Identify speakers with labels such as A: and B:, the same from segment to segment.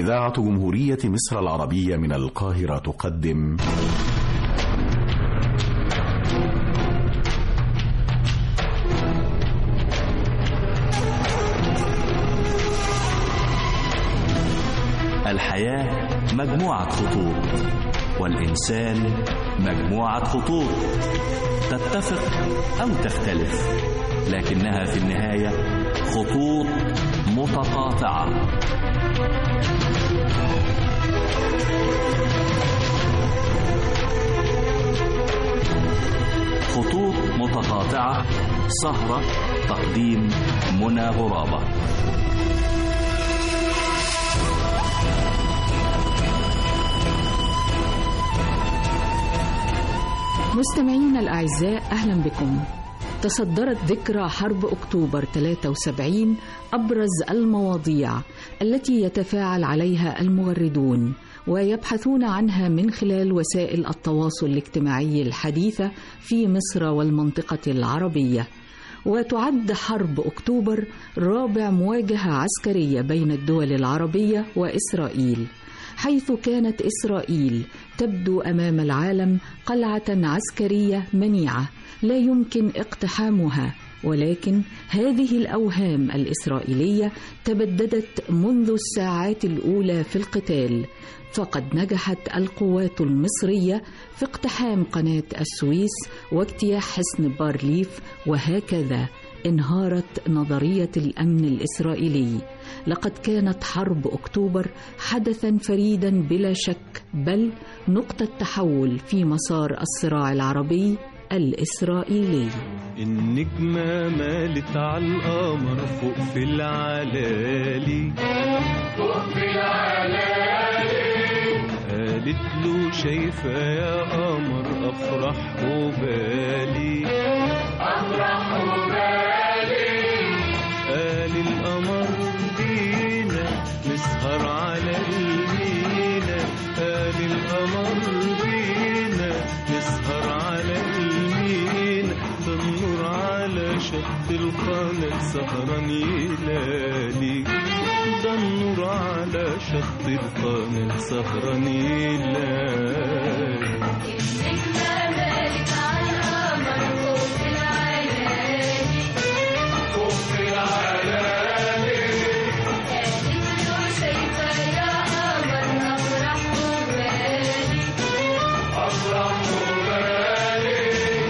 A: إذاعة جمهورية مصر العربية من القاهرة تقدم
B: الحياة مجموعة خطوط والإنسان مجموعة خطوط تتفق أو تختلف لكنها في النهاية خطوط متقاطعة خطوط متقاطعة سهرة تقديم منى غرابة
C: مستمعينا الأعزاء أهلا بكم تصدرت ذكرى حرب أكتوبر 73 أبرز المواضيع التي يتفاعل عليها المغردون ويبحثون عنها من خلال وسائل التواصل الاجتماعي الحديثة في مصر والمنطقة العربية وتعد حرب أكتوبر رابع مواجهة عسكرية بين الدول العربية وإسرائيل حيث كانت إسرائيل تبدو أمام العالم قلعة عسكرية منيعة لا يمكن اقتحامها ولكن هذه الأوهام الإسرائيلية تبددت منذ الساعات الأولى في القتال فقد نجحت القوات المصرية في اقتحام قناة السويس واجتياح حصن بارليف وهكذا انهارت نظرية الأمن الإسرائيلي لقد كانت حرب أكتوبر حدثا فريدا بلا شك بل نقطة تحول في مسار الصراع العربي الإسرائيلي
D: النجمة مالت على القمر فوق في العلالي
E: فوق في العلالي
D: قالت له شايفة يا قمر أفرح وبالي
E: أفرح وبالي
D: قال القمر بينا نسهر على المينا قال القمر بينا نسهر على المينا ده النور على شط القناة سهران يلالي ده النور على شط القناة سهران يلالي
E: النجمة مالت على القمر فوق في العلالي فوق في العلالي قالت له شايفة يا قمر أفرح وبالي أفرح وبالي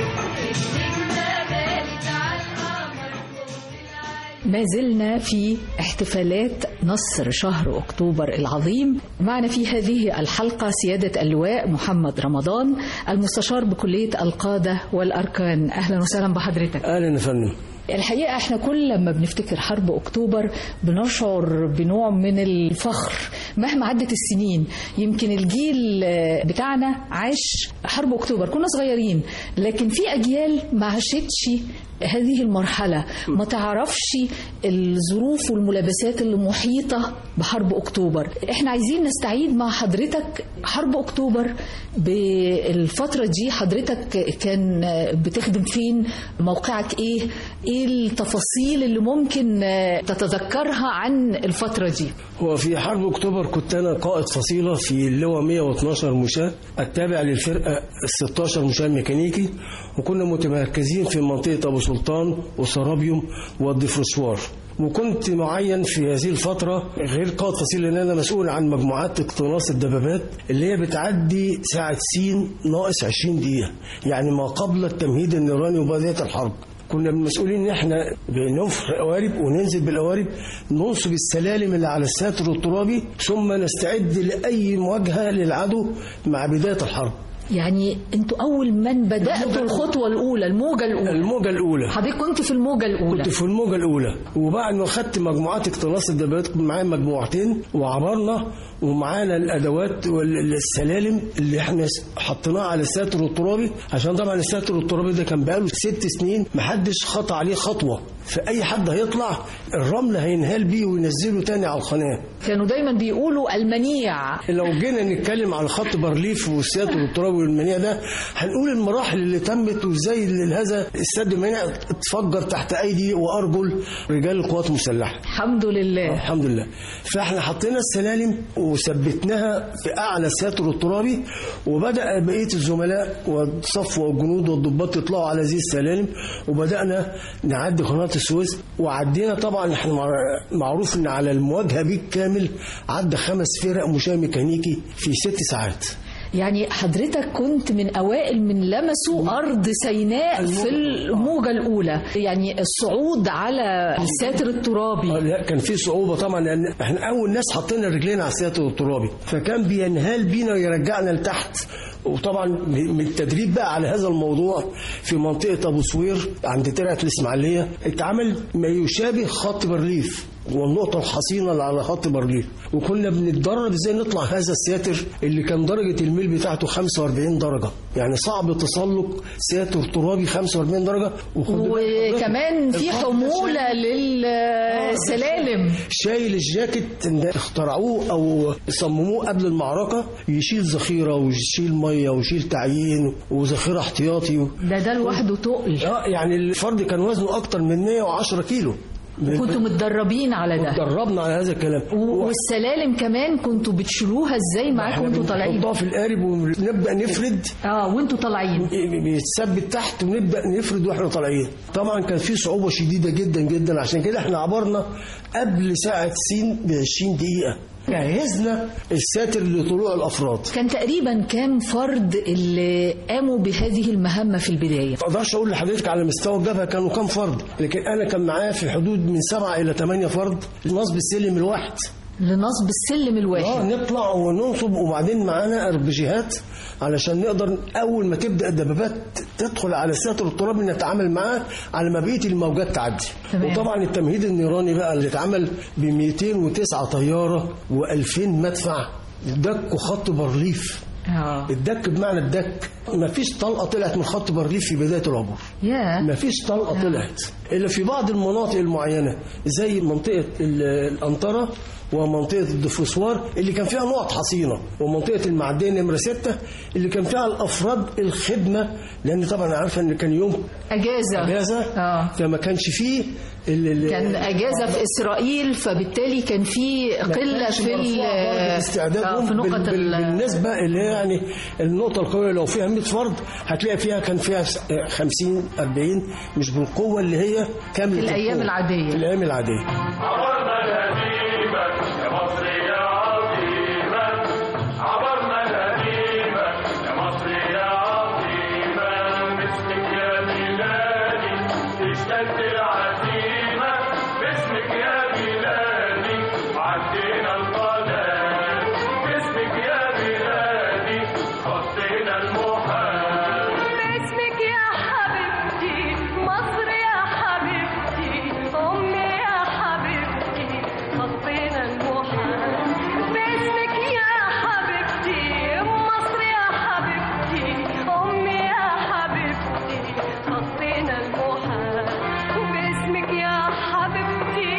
E: النجمة مالت على القمر فوق في العلالي
C: ما زلنا في احتفالات نصر شهر أكتوبر العظيم معنا في هذه الحلقة سيادة اللواء محمد رمضان المستشار بكلية القادة والأركان أهلا وسهلا بحضرتك
F: اهلا يا فندم
C: الحقيقة احنا كل لما بنفتكر حرب أكتوبر بنشعر بنوع من الفخر مهما عدت السنين يمكن الجيل بتاعنا عاش حرب أكتوبر كنا صغيرين لكن في أجيال ما عاشتش هذه المرحلة ما تعرفش الظروف والملابسات اللي محيطة بحرب أكتوبر احنا عايزين نستعيد مع حضرتك حرب أكتوبر بالفترة دي حضرتك كان بتخدم فين موقعك ايه ايه التفاصيل اللي ممكن تتذكرها عن الفترة دي
F: هو في حرب اكتوبر كنت انا قائد فصيله في اللواء 112 مشاة التابع للفرقه ال 16 مشاة ميكانيكي وكنا متمركزين في منطقه ابو سلطان وسرابيوم والدفرسوار وكنت معين في هذه الفترة غير قائد فصيل لأن أنا مسؤول عن مجموعات اقتناص الدبابات اللي هي بتعدي ساعة سين ناقص 20 دقيقة يعني ما قبل التمهيد النيراني وبداية الحرب كنا مسؤولين ان احنا بننفخ قوارب وننزل بالقوارب ننصب السلالم اللي على الساتر الترابي ثم نستعد لاي مواجهه للعدو مع بدايه الحرب
C: يعني انتوا اول من بداتوا الخطوه الاولى الموجه الاولى
F: الموجه الاولى
C: حضرتك كنت في الموجه الاولى
F: كنت في الموجه الاولى وبعد ما خدت مجموعات اقتناص الدبابات كنت معايا مجموعتين وعبرنا ومعانا الادوات والسلالم اللي احنا حطيناها على الساتر الترابي عشان طبعا الساتر الترابي ده كان بقاله ست سنين محدش خطى عليه خطوه فاي حد هيطلع الرمل هينهال بيه وينزله تاني على القناه
C: كانوا دايما بيقولوا المنيع
F: لو جينا نتكلم على خط بارليف والساتر الترابي والمنيع ده هنقول المراحل اللي تمت وازاي اللي هذا السد المنيع اتفجر تحت ايدي وارجل رجال القوات المسلحه
C: الحمد لله
F: الحمد لله فاحنا حطينا السلالم وثبتناها في اعلى الساتر الترابي وبدا بقيه الزملاء والصف والجنود والضباط يطلعوا على هذه السلالم وبدانا نعدي قناه السويس وعدينا طبعا احنا مع- معروف ان على المواجهه بالكامل عدى خمس فرق مشاة ميكانيكي في ست ساعات
C: يعني حضرتك كنت من اوائل من لمسوا ارض سيناء في الموجه الاولى يعني الصعود على الساتر
F: آه،
C: الترابي
F: لا كان في صعوبه طبعا لان احنا اول ناس حطينا رجلينا على السياط الترابي فكان بينهال بينا ويرجعنا لتحت وطبعا من التدريب بقى على هذا الموضوع في منطقه ابو سوير عند ترعه الاسماعيليه اتعمل ما يشابه خط برليف والنقطة الحصينة اللي على خط برليف وكنا بنتدرب ازاي نطلع هذا الساتر اللي كان درجة الميل بتاعته 45 درجة يعني صعب تسلق ساتر ترابي 45 درجة وخد بالك حضرتك،
C: وكمان في
F: الخط ده
C: حموله للسلالم
F: شايل الجاكيت ان اخترعوه او صمموه قبل المعركه يشيل ذخيره ويشيل ميه ويشيل تعيين وذخيره احتياطي و...
C: ده ده لوحده تقل
F: اه يعني الفرد كان وزنه اكتر من 110 كيلو
C: كنتوا متدربين على ده
F: دربنا على هذا الكلام
C: و- والسلالم كمان كنتوا بتشيلوها ازاي معاكم وانتوا طالعين
F: نحطها في القارب ونبدا نفرد
C: اه وانتوا طالعين
F: بيتثبت تحت ونبدا نفرد واحنا طالعين طبعا كان في صعوبه شديده جدا جدا عشان كده احنا عبرنا قبل ساعه سين ب 20 دقيقه جهزنا الساتر لطلوع الافراد
C: كان تقريبا كام فرد اللي قاموا بهذه المهمه في البدايه
F: ما اقدرش اقول لحضرتك على مستوى الجبهه كانوا كام فرد لكن انا كان معايا في حدود من سبعة الى ثمانية فرد نصب السلم الواحد
C: لنصب السلم
F: اه
C: الواحد
F: نطلع وننصب وبعدين معانا اربجيهات علشان نقدر اول ما تبدا الدبابات تدخل على ساتر التراب نتعامل معاه على ما بقيه الموجات تعدي
C: تمام.
F: وطبعا التمهيد النيراني بقى اللي اتعمل ب 209 طياره و2000 مدفع دك خط برليف
C: اه
F: الدك بمعنى الدك ما فيش طلقه طلعت من خط برليف في بدايه العبور
C: يا
F: ما فيش طلقه طلعت الا في بعض المناطق المعينه زي منطقه ال- الانطره ومنطقه الدفوسوار اللي كان فيها نقط حصينه ومنطقه المعديه نمره ستة اللي كان فيها الافراد الخدمه لان طبعا عارفه ان كان يوم
C: اجازه
F: اجازه
C: اه
F: فما كانش فيه ال- ال-
C: كان اجازه في اسرائيل فبالتالي كان في
F: ما
C: قله
F: كانش
C: في
F: مرفوع
C: ال-
F: درجة
C: آه،
F: استعدادهم
C: في
F: بال-
C: نقط
F: بال-
C: ال-
F: بالنسبة اللي هي يعني النقطة القوية لو فيها 100 فرد هتلاقي فيها كان فيها 50 40 مش بالقوة اللي هي كاملة
C: في الأيام
F: القوة.
C: العادية.
F: في الأيام العادية
G: عبرنا الهزيمة يا مصر يا عظيمة عبرنا الهزيمة يا مصر يا عظيمة باسمك يا بلادي اشتد العزيمة باسمك يا بلادي عدينا القناة باسمك يا بلادي خطينا المحال
E: باسمك يا حبيبتي مصر يا حبيبتي أمي يا حبيبتي خطينا المحال باسمك يا حبيبتي مصر يا حبيبتي أمي يا حبيبتي خطينا المحال باسمك يا حبيبتي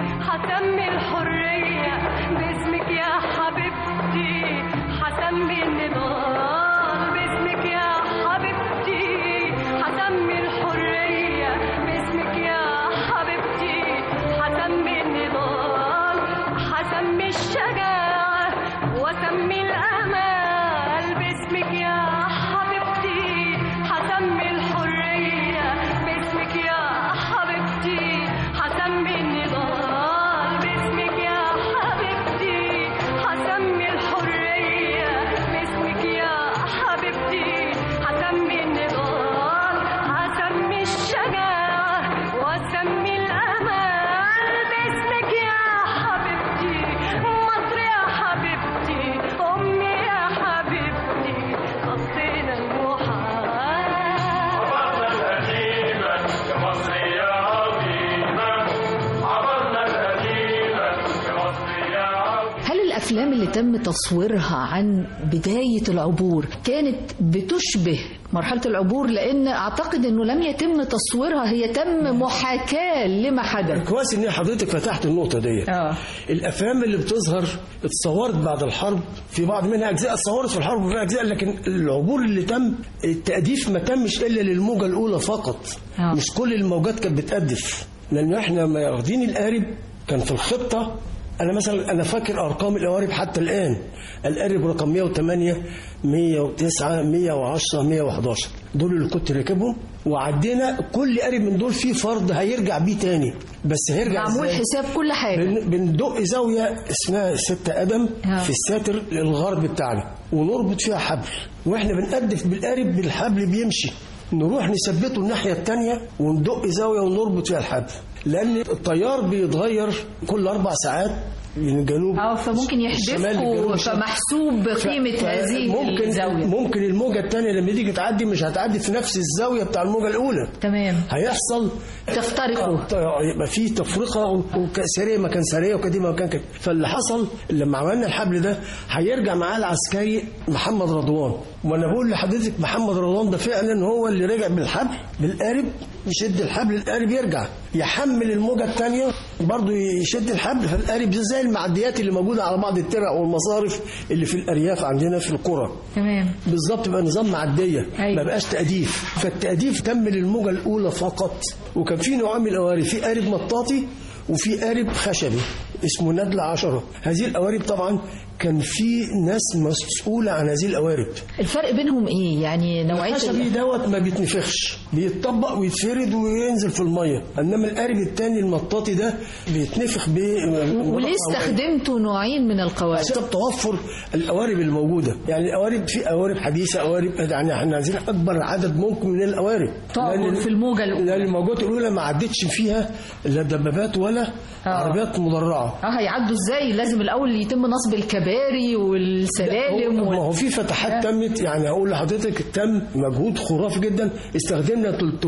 E: حسمي الحرية باسمك يا حبيبتي حسمي النضال باسمك يا حبيبتي حسمي الحرية باسمك يا حبيبتي حسمي النضال حسمي الشجاعة وسمي الأمال باسمك يا حبيبتي حسمي الحرية باسمك يا حبيبتي حسمي النضال باسمك يا حبيبتي حسمي الحرية باسمك يا حبيبتي حسمي النضال حسمي الشجاعة وسمي الأمال باسمك يا حبيبتي مصر يا حبيبتي أمي يا حبيبتي خطينا المحال
G: عبرنا الهزيمة يا مصر يا عظيمة عبرنا الهزيمة يا مصر يا عظيمة
C: هل الافلام اللي تم تصويرها عن بدايه العبور كانت بتشبه مرحله العبور لان اعتقد انه لم يتم تصويرها هي تم محاكاه لما حدث
F: كويس ان حضرتك فتحت النقطه دي
C: اه
F: الافلام اللي بتظهر اتصورت بعد الحرب في بعض منها اجزاء اتصورت في الحرب وفي اجزاء لكن العبور اللي تم التاديف ما تمش الا للموجه الاولى فقط
C: آه.
F: مش كل الموجات كانت بتادف لان احنا ما واخدين القارب كان في الخطه انا مثلا انا فاكر ارقام القوارب حتى الان القارب رقم 108 109 110 111 دول اللي كنت راكبهم وعدينا كل قارب من دول فيه فرد هيرجع بيه تاني بس هيرجع
C: معمول
F: إزاي؟
C: حساب كل حاجه
F: بن- بندق زاوية اسمها ستة قدم
C: آه.
F: في الساتر الغرب بتاعنا ونربط فيها حبل واحنا بنقدف بالقارب بالحبل بيمشي نروح نثبته الناحية التانية وندق زاوية ونربط فيها الحبل لأن التيار بيتغير كل أربع ساعات من الجنوب
C: اه فممكن
F: الشمال
C: يحدفوا
F: للجنوب
C: فمحسوب قيمه
F: ف-
C: هذه
F: ممكن
C: الزاويه
F: ممكن الموجة التانية لما تيجي تعدي مش هتعدي في نفس الزاوية بتاع الموجة الأولى
C: تمام
F: هيحصل
C: تفترقوا
F: يبقى في تفرقه وسريه مكان سريه وكديمه مكان كده فاللي حصل لما عملنا الحبل ده هيرجع معاه العسكري محمد رضوان وانا بقول لحضرتك محمد رضوان ده فعلا هو اللي رجع بالحبل بالقارب يشد الحبل القارب يرجع يحمل الموجه الثانيه برضه يشد الحبل فالقارب زي المعديات اللي موجوده على بعض الترع والمصارف اللي في الارياف عندنا في القرى
C: تمام
F: بالظبط بقى نظام معديه
C: أيوة.
F: ما بقاش تأديف فالتأديف تم للموجة الأولى فقط وكان في نوع من القوارب في قارب مطاطي وفي قارب خشبي اسمه ندل عشرة هذه القوارب طبعا كان في ناس مسؤولة عن هذه القوارب
C: الفرق بينهم ايه يعني نوعيه
F: الخشبي
C: ال-
F: دوت ما بيتنفخش بيتطبق ويتفرد وينزل في المية انما القارب التاني المطاطي ده بيتنفخ ب
C: وليه استخدمتوا نوعين من القوارب
F: بسبب توفر القوارب الموجوده يعني القوارب في قوارب حديثه قوارب يعني احنا عايزين اكبر عدد ممكن من القوارب
C: تعبر
F: لأن-
C: في الموجة الأولى.
F: لان الموجات الاولى ما عدتش فيها لا دبابات ولا
C: آه.
F: عربيات مدرعه
C: اه هيعدوا ازاي لازم الاول يتم نصب الكباري والسلالم
F: هو-
C: وال...
F: ما هو في فتحات تمت يعني هقول لحضرتك تم مجهود خرافي جدا استخدمنا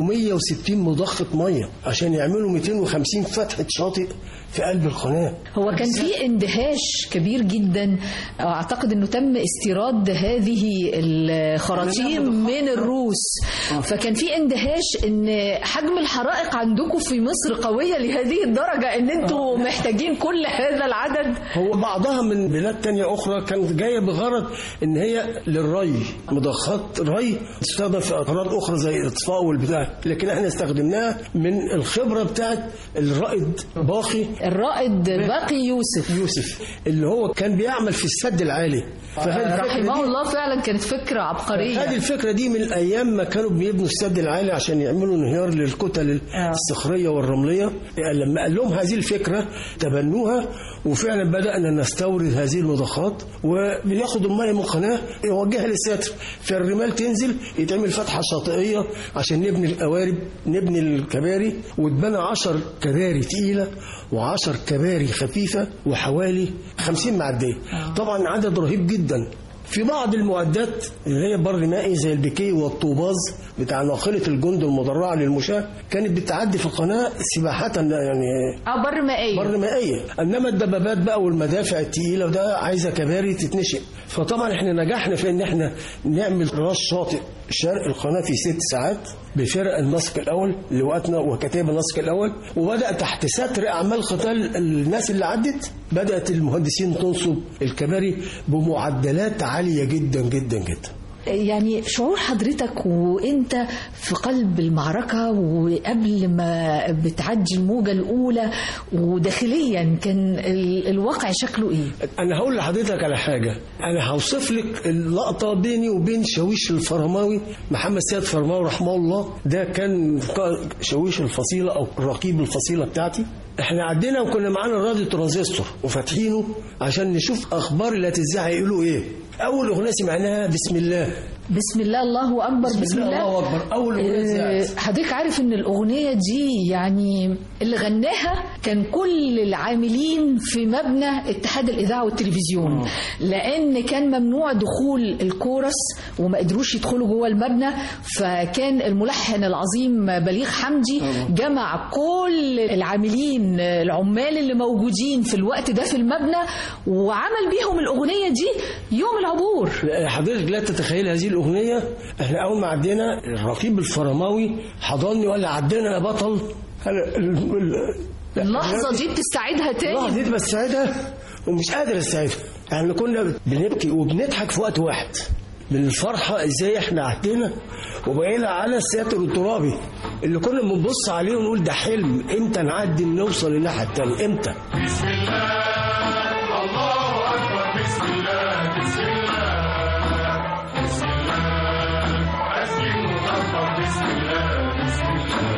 F: 360 مضخه ميه عشان يعملوا 250 فتحه شاطئ في قلب القناه
C: هو كان في اندهاش كبير جدا اعتقد انه تم استيراد هذه الخراطيم من الروس فكان في اندهاش ان حجم الحرائق عندكم في مصر قويه لهذه الدرجه ان انتوا محتاجين كل هذا العدد
F: هو بعضها من بلاد تانية أخرى كانت جاية بغرض إن هي للري مضخات ري تستخدم في أغراض أخرى زي الإطفاء والبتاع لكن إحنا استخدمناها من الخبرة بتاعت الرائد باقي
C: الرائد باقي يوسف
F: يوسف اللي هو كان بيعمل في السد العالي فهذه الفكرة
C: رحمه
F: دي-
C: الله فعلا كانت فكره
F: هذه
C: عبقريه
F: الفكرة دي من الأيام ما كانوا بيبنوا السد العالي عشان يعملوا انهيار للكتل
C: آه.
F: الصخرية والرملية لما قال لهم هذه الفكرة تبنوها وفعلا بدأنا نستورد هذه المضخات وبناخد المية من القناة يوجهها للستر فالرمال تنزل يتعمل فتحة شاطئية عشان نبني القوارب نبني الكباري واتبنى 10 كباري تقيلة و10 كباري خفيفة وحوالي 50 معدية طبعا عدد رهيب جدا في بعض المعدات اللي هي بر مائي زي البكي والطوباز بتاع ناقلة الجند المدرعة للمشاة كانت بتعدي في القناة سباحة يعني
C: اه بر مائيه
F: بر مائية انما الدبابات بقى والمدافع التقيلة وده عايزة كباري تتنشئ فطبعا احنا نجحنا في ان احنا نعمل راس شاطئ شرق القناة في ست ساعات بفرق النسق الاول لوقتنا وكتاب النسق الاول وبدأ تحت ستر اعمال قتال الناس اللي عدت بدأت المهندسين تنصب الكباري بمعدلات عالية جدا جدا جدا
C: يعني شعور حضرتك وانت في قلب المعركة وقبل ما بتعدي الموجة الأولى وداخليا كان ال- الواقع شكله ايه؟
F: انا هقول لحضرتك على حاجه انا هوصف لك اللقطه بيني وبين شاويش الفرماوي محمد سيد فرماوي رحمه الله ده كان قائد شاويش الفصيله او رقيب الفصيله بتاعتي احنا عدينا وكنا معانا الراديو ترانزستور وفاتحينه عشان نشوف اخبار اللي هتذاع هيقولوا ايه اول اغنيه سمعناها بسم الله
C: بسم الله الله أكبر بسم,
F: الله
C: الله,
F: الله أكبر. أول أغنية
C: آه،
F: اتذاعت.
C: حضرتك عارف ان الأغنية دي يعني اللي غناها كان كل العاملين في مبنى اتحاد الإذاعة والتلفزيون لأن كان ممنوع دخول الكورس وما قدروش يدخلوا جوه المبنى فكان الملحن العظيم بليغ حمدي جمع كل العاملين العمال اللي موجودين في الوقت ده في المبنى وعمل بيهم الأغنية دي يوم العبور
F: حضرتك لا تتخيل هذه الاغنيه احنا اول ما عدينا الرقيب الفرماوي حضني وقال لي عدينا يا بطل أنا ال- ال- لا،
C: اللحظة دي بتستعيدها
F: اللحظه
C: تاني
F: دي بستعيدها ومش قادر استعيدها يعني كنا بنبكي وبنضحك في وقت واحد من الفرحة ازاي احنا عدينا وبقينا على الساتر الترابي اللي كنا بنبص عليه ونقول ده حلم امتى نعدي نوصل للناحية التانية امتى
G: بسم الله الله أكبر بسم الله بسم الله بسم الله أسلم وأكبر بسم الله بسم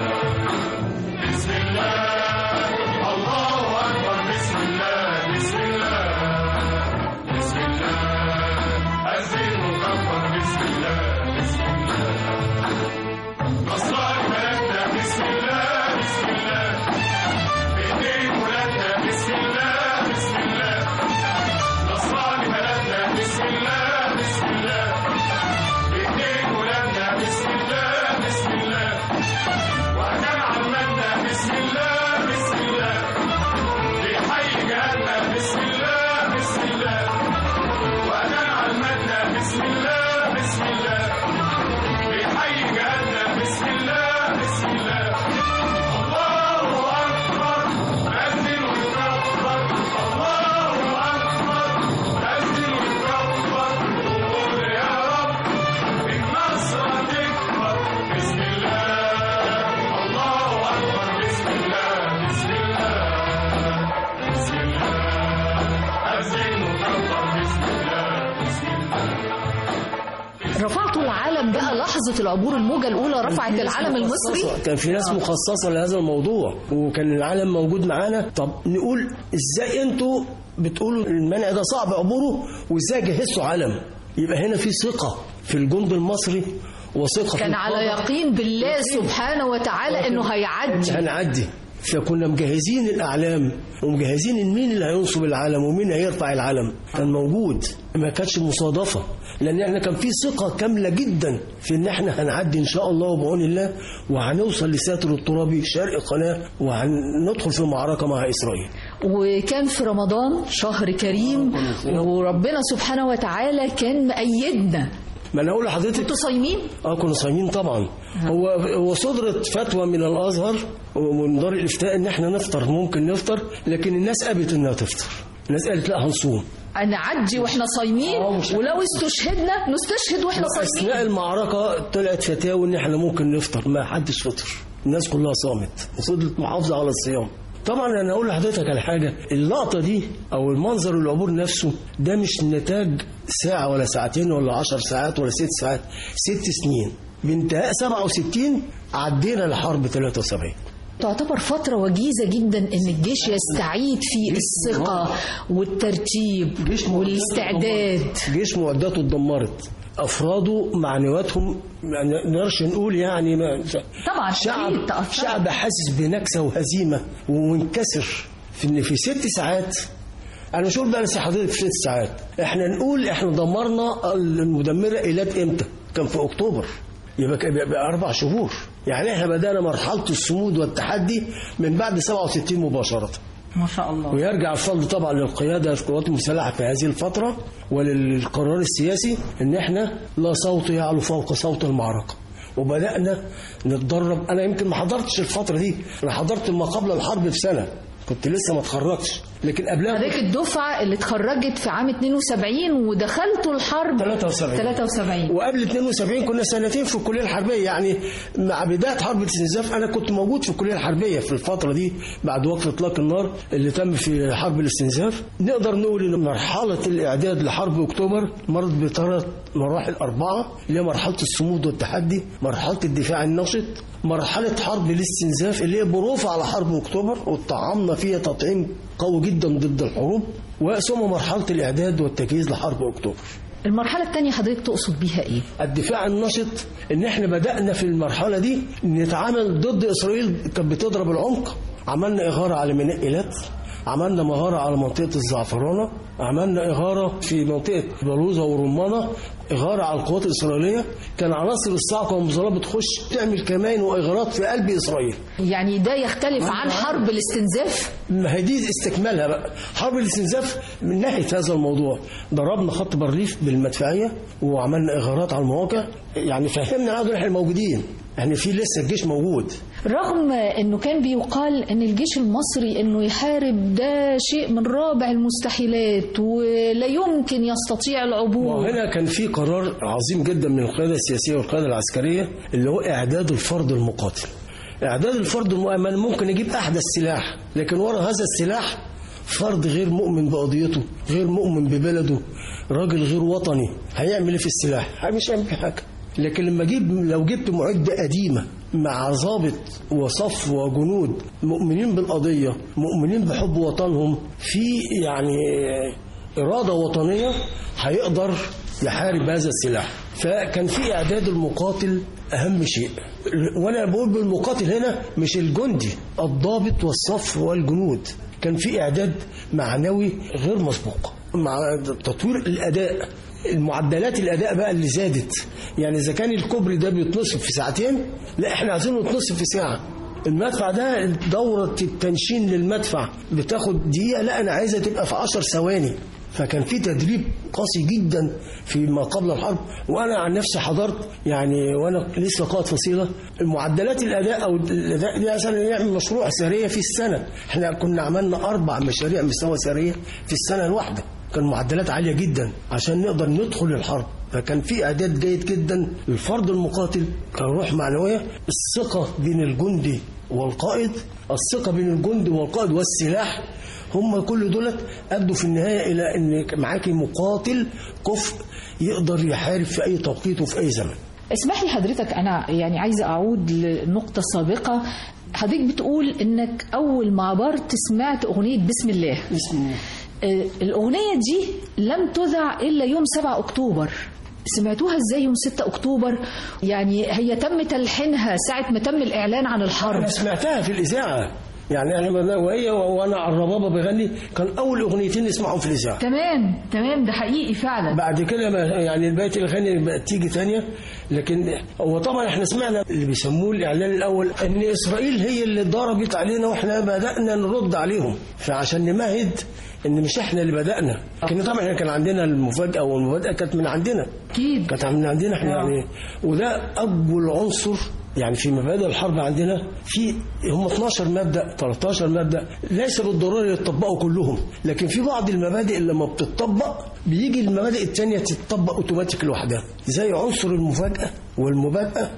G: الله بسم الله الله أكبر بسم الله بسم الله بسم الله أسلم وأكبر بسم الله بسم الله نصرك ملكنا بسم الله بسم الله بإيدين ولادنا بسم الله بسم الله نصراني بلدنا بسم الله بسم الله بإيدين ولادنا بسم الله بسم الله وأكان عمتنا بسم الله بسم الله بحي جهاتنا بسم الله بسم الله وأكان عمتنا بسم الله بسم الله بحي جهاتنا بسم الله بسم الله الله أكبر أذن ويكبر الله أكبر أذن ويكبر قول يا رب النصر تكبر بسم الله الله أكبر بسم الله بسم الله بسم الله أذن ويكبر بسم الله بسم الله
C: رفعتوا العلم بقى لحظة العبور الموجة الأولى رفعت العلم المصري
F: كان في ناس مخصصة لهذا الموضوع وكان العالم موجود معانا طب نقول ازاي انتوا بتقولوا المنع ده صعب عبوره وازاي جهزتوا علم يبقى هنا في ثقة في الجند المصري وثقة في
C: كان على
F: القادة.
C: يقين بالله سبحانه وتعالى انه هيعدي
F: هنعدي فكنا مجهزين الاعلام ومجهزين مين اللي هينصب العلم ومين هيرفع العلم كان موجود ما كانتش مصادفه لان احنا كان في ثقه كامله جدا في ان احنا هنعدي ان شاء الله وبعون الله وهنوصل لساتر الترابي شرق قناه وهندخل في معركه مع اسرائيل
C: وكان في رمضان شهر كريم وربنا سبحانه وتعالى كان مأيدنا
F: ما انا اقول لحضرتك
C: انتوا صايمين
F: اه كنا صايمين طبعا هو هو صدرت فتوى من الازهر ومن دار الافتاء ان احنا نفطر ممكن نفطر لكن الناس ابت انها تفطر الناس قالت لا هنصوم
C: نعدي واحنا صايمين
F: آه، مش-
C: ولو استشهدنا نستشهد واحنا صايمين
F: اثناء المعركه طلعت فتاوى ان احنا ممكن نفطر ما حدش فطر الناس كلها صامت وفضلت محافظه على الصيام طبعا انا اقول لحضرتك على حاجه اللقطه دي او المنظر العبور نفسه ده مش نتاج ساعه ولا ساعتين ولا عشر ساعات ولا ست ساعات ست سنين بانتهاء 67 عدينا لحرب 73
C: تعتبر فترة وجيزة جدا ان الجيش يستعيد فيه الثقة والترتيب
F: جيش
C: والاستعداد
F: جيش معداته اتدمرت افراده معنوياتهم ما نقدرش نقول يعني ما
C: طبعا
F: شعب
C: أكيد تأثرت.
F: شعب حاسس بنكسه وهزيمه ومنكسر في ان في ست ساعات انا مش هقول بقى لسه حضرتك في ست ساعات احنا نقول احنا دمرنا المدمره ايلات امتى؟ كان في اكتوبر يبقى كان- يبقى اربع شهور يعني احنا بدانا مرحله الصمود والتحدي من بعد 67 مباشره
C: ما شاء الله
F: ويرجع الفضل طبعا للقيادة القوات المسلحة في هذه الفترة وللقرار السياسي ان احنا لا صوت يعلو فوق صوت المعركة وبدأنا نتدرب انا يمكن ما حضرتش الفترة دي انا حضرت ما قبل الحرب بسنة كنت لسه ما اتخرجتش لكن قبلها
C: حضرتك الدفعة اللي اتخرجت في عام 72 ودخلتوا الحرب
F: 73
C: 73
F: وقبل 72 كنا سنتين في الكليه الحربيه يعني مع بدايه حرب الاستنزاف انا كنت موجود في الكليه الحربيه في الفتره دي بعد وقف اطلاق النار اللي تم في حرب الاستنزاف نقدر نقول ان مرحله الاعداد لحرب اكتوبر مرت بثلاث مراحل اربعه اللي هي مرحله الصمود والتحدي مرحله الدفاع النشط مرحله حرب الاستنزاف اللي هي بروفة على حرب اكتوبر وطعمنا فيها تطعيم قوي جدا ضد الحروب وثم مرحله الاعداد والتجهيز لحرب اكتوبر
C: المرحلة الثانية حضرتك تقصد بيها ايه؟
F: الدفاع النشط ان احنا بدأنا في المرحلة دي نتعامل ضد اسرائيل كانت بتضرب العمق عملنا اغارة على ميناء ايلات عملنا مغارة على منطقة الزعفرانة عملنا إغارة في منطقة بلوزة ورمانة إغارة على القوات الإسرائيلية كان عناصر الصاعقة والمظلات بتخش تعمل كمائن وإغارات في قلب إسرائيل
C: يعني ده يختلف عن حرب الاستنزاف
F: ما هي دي استكمالها بقى حرب الاستنزاف من ناحيه هذا الموضوع ضربنا خط بارليف بالمدفعيه وعملنا اغارات على المواقع يعني فهمنا العدو احنا موجودين يعني في لسه الجيش موجود
C: رغم انه كان بيقال ان الجيش المصري انه يحارب ده شيء من رابع المستحيلات ولا يمكن يستطيع العبور
F: وهنا كان في قرار عظيم جدا من القياده السياسيه والقياده العسكريه اللي هو اعداد الفرد المقاتل اعداد الفرد المؤمن ممكن يجيب احدث سلاح لكن ورا هذا السلاح فرد غير مؤمن بقضيته غير مؤمن ببلده راجل غير وطني هيعمل ايه في السلاح مش هيعمل حاجه لكن لما اجيب لو جبت معده قديمه مع ضابط وصف وجنود مؤمنين بالقضيه مؤمنين بحب وطنهم في يعني اراده وطنيه هيقدر يحارب هذا السلاح فكان في اعداد المقاتل اهم شيء وانا بقول بالمقاتل هنا مش الجندي الضابط والصف والجنود كان في اعداد معنوي غير مسبوق مع تطوير الاداء المعدلات الاداء بقى اللي زادت يعني اذا كان الكوبري ده بيتنصف في ساعتين لا احنا عايزينه يتنصف في ساعه المدفع ده دورة التنشين للمدفع بتاخد دقيقة لا أنا عايزها تبقى في عشر ثواني فكان في تدريب قاسي جدا في ما قبل الحرب وانا عن نفسي حضرت يعني وانا لسه قائد فصيله المعدلات الاداء او الاداء دي مثلا نعمل مشروع سريه في السنه احنا كنا عملنا اربع مشاريع مستوى سريه في السنه الواحده كان معدلات عاليه جدا عشان نقدر ندخل الحرب فكان في اعداد جيد جدا للفرد المقاتل كروح معنويه الثقه بين الجندي والقائد الثقه بين الجندي والقائد والسلاح هم كل دولت ادوا في النهايه الى ان معاكي مقاتل كفء يقدر يحارب في اي توقيت وفي اي زمن
C: اسمح لي حضرتك انا يعني عايزه اعود لنقطه سابقه حضرتك بتقول انك اول ما عبرت سمعت اغنيه بسم الله
F: بسم الله
C: آه، الاغنيه دي لم تذع الا يوم 7 اكتوبر سمعتوها ازاي يوم 6 اكتوبر يعني هي تم تلحينها ساعه ما تم الاعلان عن الحرب
F: انا سمعتها في الاذاعه يعني انا بدأ- وهي وانا على الربابه بغني كان اول اغنيتين نسمعهم في الاذاعه
C: تمام تمام ده حقيقي فعلا
F: بعد كده ما يعني بقيه الاغاني بقت تيجي ثانيه لكن هو طبعا احنا سمعنا اللي بيسموه الاعلان الاول ان اسرائيل هي اللي ضربت علينا واحنا بدانا نرد عليهم فعشان نمهد ان مش احنا اللي بدانا لكن طبعا احنا كان عندنا المفاجاه والمفاجاه كانت من عندنا
C: اكيد
F: كانت من عندنا احنا يعني وده اول عنصر يعني في مبادئ الحرب عندنا في هم 12 مبدا 13 مبدا ليس بالضروره يتطبقوا كلهم لكن في بعض المبادئ اللي لما بتطبق بيجي المبادئ الثانيه تتطبق اوتوماتيك لوحدها زي عنصر المفاجاه والمبادئه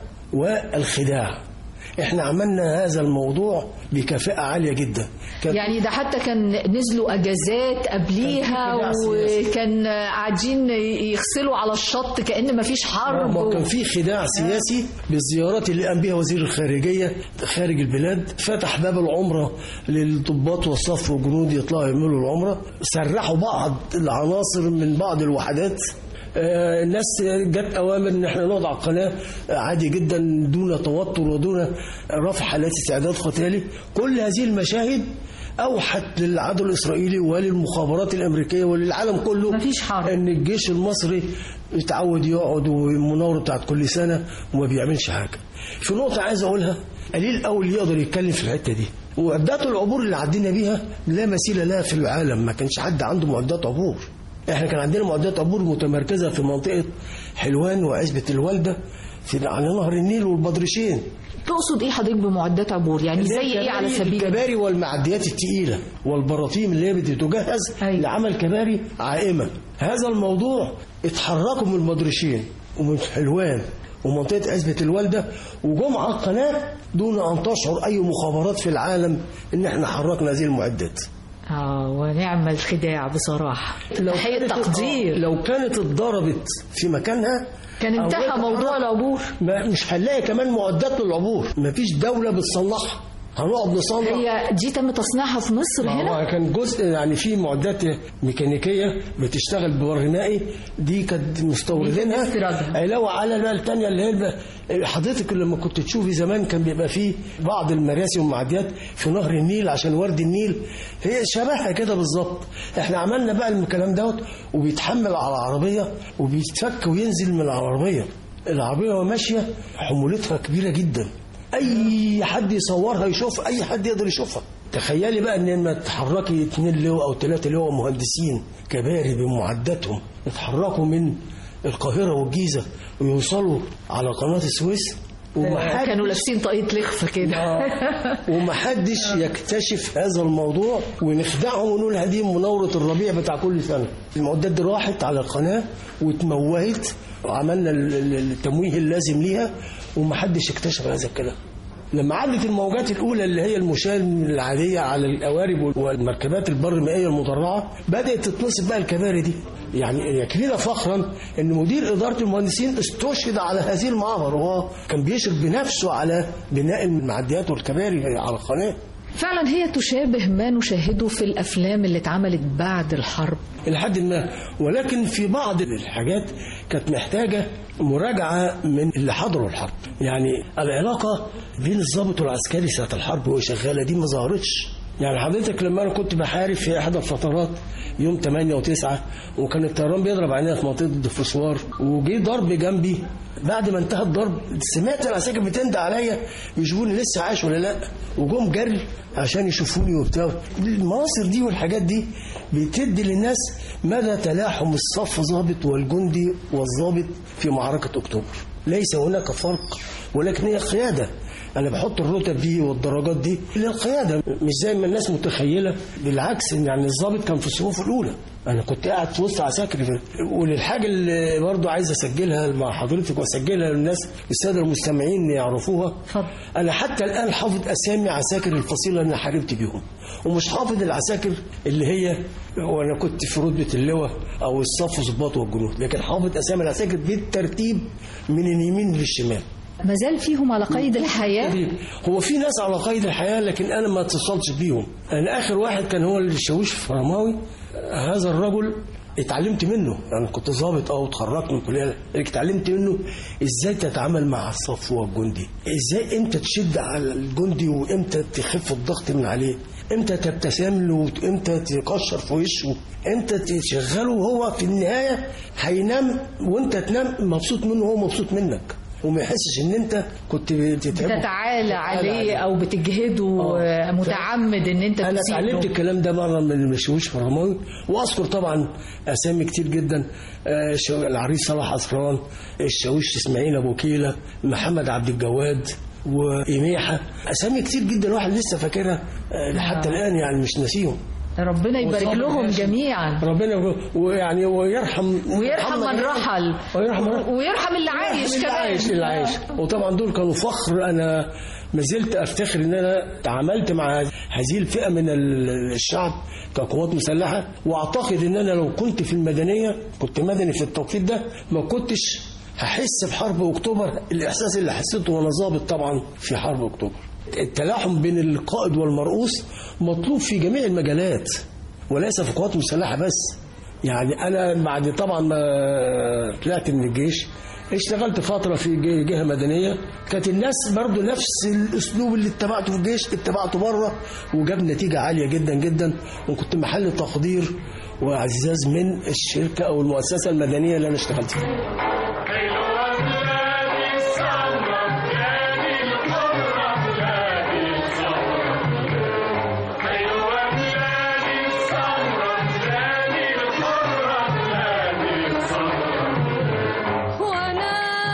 F: والخداع احنا عملنا هذا الموضوع بكفاءه عاليه جدا كان
C: يعني ده حتى كان نزلوا اجازات قبليها
F: كان في خداع سياسي.
C: وكان قاعدين يغسلوا على الشط كأن مفيش حرب
F: ما كان في خداع سياسي بالزيارات اللي قام بها وزير الخارجيه خارج البلاد فتح باب العمره للضباط والصف والجنود يطلعوا يعملوا العمره سرحوا بعض العناصر من بعض الوحدات آه، الناس جت اوامر ان احنا نقعد على القناه عادي جدا دون توتر ودون رفع حالات استعداد قتالي كل هذه المشاهد اوحت للعدو الاسرائيلي وللمخابرات الامريكيه وللعالم كله
C: مفيش حرب.
F: ان الجيش المصري يتعود يقعد والمناوره بتاعت كل سنه وما بيعملش حاجه. في نقطه عايز اقولها قليل قوي اللي يقدر يتكلم في الحته دي. وعدات العبور اللي عدينا بيها لا مثيل لها في العالم ما كانش حد عنده معدات عبور. احنا كان عندنا معدات عبور متمركزه في منطقه حلوان وعزبه الوالده في على نهر النيل والبدرشين.
C: تقصد ايه حضرتك بمعدات عبور يعني زي ايه على سبيل
F: الكباري والمعديات الثقيله والبراطيم اللي هي بتجهز
C: أيوة.
F: لعمل كباري عائمه هذا الموضوع اتحركوا من المدرشين ومن حلوان ومنطقه عزبه الوالده وجم على القناه دون ان تشعر اي مخابرات في العالم ان احنا حركنا هذه المعدات
C: اه ونعم الخداع بصراحه تحيه
F: كانت-
C: تقدير
F: لو كانت اتضربت في مكانها
C: كان انتهى
F: أو
C: موضوع العبور
F: ما مش هنلاقي كمان معدات للعبور ما فيش دولة بتصلحها هنقعد نصنع
C: هي دي تم تصنيعها في مصر هنا
F: هو كان جزء يعني في معدات ميكانيكيه بتشتغل بورنائي دي كانت مستوردينها
C: استيرادها.
F: علاوه على بقى الثانيه اللي هي الب- حضرتك لما كنت تشوفي زمان كان بيبقى فيه بعض المراسي والمعديات في نهر النيل عشان ورد النيل هي شبهها كده بالظبط احنا عملنا بقى الكلام دوت وبيتحمل على العربيه وبيتفك وينزل من العربيه العربيه وهي ماشيه حمولتها كبيره جدا اي حد يصورها يشوف اي حد يقدر يشوفها تخيلي بقى ان لما تحركي اتنين لواء او ثلاثه لواء مهندسين كباري بمعداتهم يتحركوا من القاهره والجيزه ويوصلوا على قناه السويس ومحد
C: كانوا لابسين طاقية لخفة كده
F: ومحدش يكتشف هذا الموضوع ونخدعهم ونقول هذه مناورة الربيع بتاع كل سنة المعدات دي راحت على القناة واتموهت وعملنا ال- ال- التمويه اللازم ليها ومحدش اكتشف هذا الكلام لما عدت الموجات الأولى اللي هي المشاة العادية على القوارب والمركبات البر المائية المدرعة بدأت تتنصب بقى الكباري دي يعني يكفينا فخرا ان مدير اداره المهندسين استشهد على هذه المعبر وهو كان بيشرف بنفسه على بناء المعديات والكباري على القناه
C: فعلا هي تشابه ما نشاهده في الأفلام اللي اتعملت بعد الحرب
F: الى حد ما ولكن في بعض الحاجات كانت محتاجه مراجعه من اللي حضروا الحرب يعني العلاقه بين الضابط والعسكري ساعه الحرب وهي شغاله دي ما ظهرتش يعني حضرتك لما انا كنت بحارب في احدى الفترات يوم 8 و9 وكان الطيران بيضرب علينا في منطقه الدفرسوار وجي ضرب جنبي بعد ما انتهى الضرب سمعت العساكر بتندى عليا يشوفوني لسه عايش ولا لا وجم جري عشان يشوفوني وبتاع المناظر دي والحاجات دي بتدي للناس مدى تلاحم الصف ضابط والجندي والضابط في معركه اكتوبر ليس هناك فرق ولكن هي قياده انا بحط الرتب دي والدرجات دي للقياده مش زي ما الناس متخيله بالعكس يعني الضابط كان في الصفوف الاولى انا كنت قاعد في وسط عساكر في- وللحاجه اللي برضو عايز اسجلها مع حضرتك واسجلها للناس الساده المستمعين يعرفوها
C: اتفضل.
F: انا حتى الان حافظ اسامي عساكر الفصيله اللي انا حاربت بيهم ومش حافظ العساكر اللي هي وانا كنت في رتبه اللواء او الصف ضباط والجنود لكن حافظ اسامي العساكر بالترتيب من اليمين للشمال
C: ما زال فيهم على قيد الحياة
F: هو في ناس على قيد الحياه لكن انا ما اتصلتش بيهم انا اخر واحد كان هو اللي الشاويش فرماوي هذا الرجل اتعلمت منه انا كنت ضابط اه واتخرجت من الكليه لكن اتعلمت منه ازاي تتعامل مع الصف والجندي ازاي امتى تشد على الجندي وامتى تخف الضغط من عليه امتى تبتسم له وامتى تكشر في وشه امتى تشغله وهو في النهايه هينام وانت تنام مبسوط منه وهو مبسوط منك وما يحسش ان انت كنت بتتعبه
C: تتعالى عليه
F: عليه.
C: أو بتجهده
F: آه.
C: متعمد إن أنت
F: انا
C: تسيبه.
F: اتعلمت الكلام ده مره من المشوش فرماوي واذكر طبعا اسامي كتير جدا آه، شو- العريس صلاح عصران الشاويش اسماعيل ابو كيله محمد عبد الجواد وإميحة أسامي كتير جدا الواحد لسه فاكرها آه، حتى الآن يعني مش ناسيهم
C: ربنا يبارك
F: وصابر
C: لهم
F: هاشم.
C: جميعا
F: ربنا يبارك- ويعني ويرحم
C: ويرحم من رحل
F: ويرحم من رحل.
C: ويرحم اللي عايش
F: اللي
C: كمان
F: عايش اللي عايش وطبعا دول كانوا فخر انا ما زلت افتخر ان انا تعاملت مع هذه الفئه من ال- الشعب كقوات مسلحه واعتقد ان انا لو كنت في المدنيه كنت مدني في التوقيت ده ما كنتش هحس بحرب اكتوبر الاحساس اللي حسيته وانا ضابط طبعا في حرب اكتوبر التلاحم بين القائد والمرؤوس مطلوب في جميع المجالات وليس في القوات المسلحه بس يعني انا بعد طبعا ما طلعت من الجيش اشتغلت فتره في ج- جهه مدنيه كانت الناس برضو نفس الاسلوب اللي اتبعته في الجيش اتبعته بره وجاب نتيجه عاليه جدا جدا وكنت محل تقدير واعزاز من الشركه او المؤسسه المدنيه اللي انا اشتغلت فيها
G: حلوة بلادي السمرة بلادي الحرة بلادي السمرة حلوة بلادي السمرة بلادي الحرة بلادي السمرة
E: وانا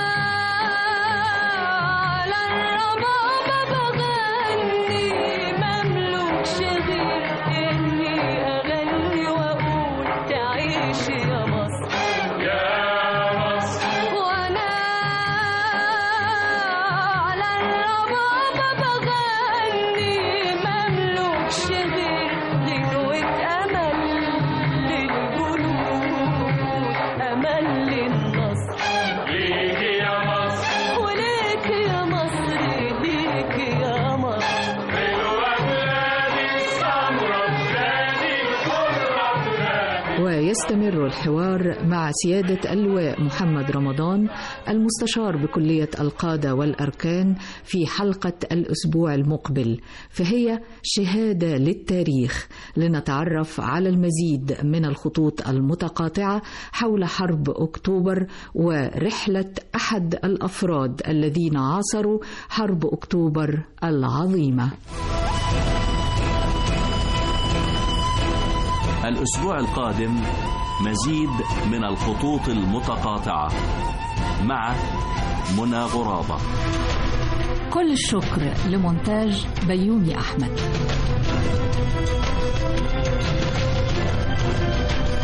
E: على الربابة بغني مملوكش غير اني اغني واقول تعيش يا مصر
G: يا مصر
C: يستمر الحوار مع سيادة اللواء محمد رمضان المستشار بكلية القادة والأركان في حلقة الأسبوع المقبل فهي شهادة للتاريخ لنتعرف على المزيد من الخطوط المتقاطعة حول حرب أكتوبر ورحلة أحد الأفراد الذين عاصروا حرب أكتوبر العظيمة
B: الأسبوع القادم مزيد من الخطوط المتقاطعة مع منى غرابة
C: كل الشكر لمونتاج بيومي أحمد